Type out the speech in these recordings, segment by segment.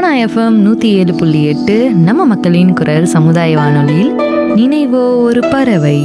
Sona FM நூற்றி ஏழு புள்ளி எட்டு நம்ம மக்களின் குரல் சமுதாய வானொலியில் நினைவோ ஒரு பறவை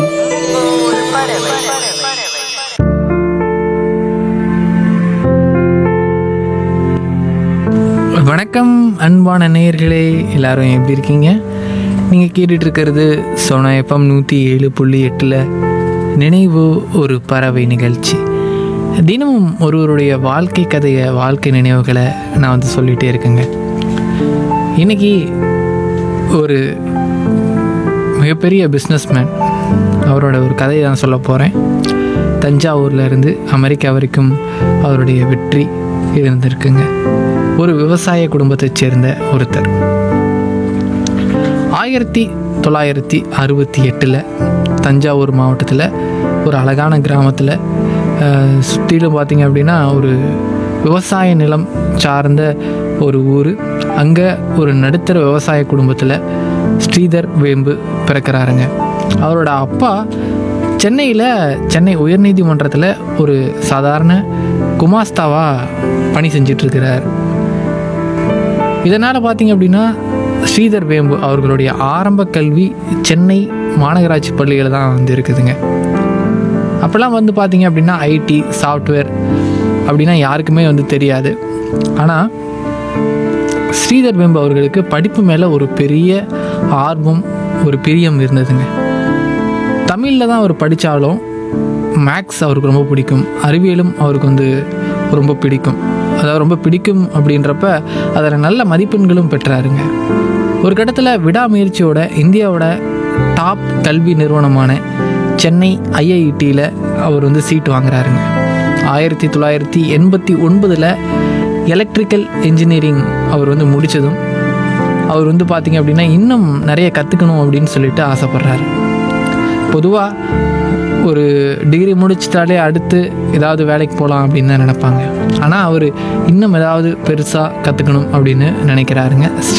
வணக்கம் அன்பான நேயர்களே எல்லாரும் எப்படி இருக்கீங்க நீங்கள் கேட்டுட்டு இருக்கிறது சோனா எஃப்எம் நூற்றி ஏழு புள்ளி எட்டில் நினைவு ஒரு பறவை நிகழ்ச்சி தினமும் ஒருவருடைய வாழ்க்கை கதையை வாழ்க்கை நினைவுகளை நான் வந்து சொல்லிகிட்டே இருக்கேங்க இன்னைக்கு ஒரு மிகப்பெரிய பிஸ்னஸ்மேன் அவரோட ஒரு கதையை தான் சொல்ல போகிறேன் தஞ்சாவூர்ல இருந்து அமெரிக்கா வரைக்கும் அவருடைய வெற்றி இருந்திருக்குங்க ஒரு விவசாய குடும்பத்தைச் சேர்ந்த ஒருத்தர் ஆயிரத்தி தொள்ளாயிரத்தி அறுபத்தி எட்டில் தஞ்சாவூர் மாவட்டத்தில் ஒரு அழகான கிராமத்தில் சுற்றிலும் பார்த்தீங்க அப்படின்னா ஒரு விவசாய நிலம் சார்ந்த ஒரு ஊர் அங்கே ஒரு நடுத்தர விவசாய குடும்பத்தில் ஸ்ரீதர் வேம்பு பிறக்கிறாருங்க அவரோட அப்பா சென்னையில் சென்னை உயர்நீதிமன்றத்தில் ஒரு சாதாரண குமாஸ்தாவாக பணி செஞ்சிட்ருக்கிறார் இதனால் பார்த்தீங்க அப்படின்னா ஸ்ரீதர் வேம்பு அவர்களுடைய ஆரம்ப கல்வி சென்னை மாநகராட்சி பள்ளியில் தான் வந்து இருக்குதுங்க அப்போல்லாம் வந்து பார்த்தீங்க அப்படின்னா ஐடி சாஃப்ட்வேர் அப்படின்னா யாருக்குமே வந்து தெரியாது ஆனால் ஸ்ரீதர் வேம்பு அவர்களுக்கு படிப்பு மேலே ஒரு பெரிய ஆர்வம் ஒரு பிரியம் இருந்ததுங்க தமிழில் தான் அவர் படித்தாலும் மேக்ஸ் அவருக்கு ரொம்ப பிடிக்கும் அறிவியலும் அவருக்கு வந்து ரொம்ப பிடிக்கும் அதாவது ரொம்ப பிடிக்கும் அப்படின்றப்ப அதில் நல்ல மதிப்பெண்களும் பெற்றாருங்க ஒரு கட்டத்தில் விடாமுயற்சியோட இந்தியாவோட டாப் கல்வி நிறுவனமான சென்னை ஐஐடியில் அவர் வந்து சீட் வாங்குறாருங்க ஆயிரத்தி தொள்ளாயிரத்தி எண்பத்தி ஒன்பதில் எலக்ட்ரிக்கல் இன்ஜினியரிங் அவர் வந்து முடித்ததும் அவர் வந்து பார்த்திங்க அப்படின்னா இன்னும் நிறைய கற்றுக்கணும் அப்படின்னு சொல்லிட்டு ஆசைப்பட்றாரு பொதுவாக ஒரு டிகிரி முடிச்சிட்டாலே அடுத்து ஏதாவது வேலைக்கு போகலாம் அப்படின்னு தான் நினைப்பாங்க ஆனால் அவர் இன்னும் ஏதாவது பெருசாக கற்றுக்கணும் அப்படின்னு நினைக்கிறாருங்க ஸ்ரீ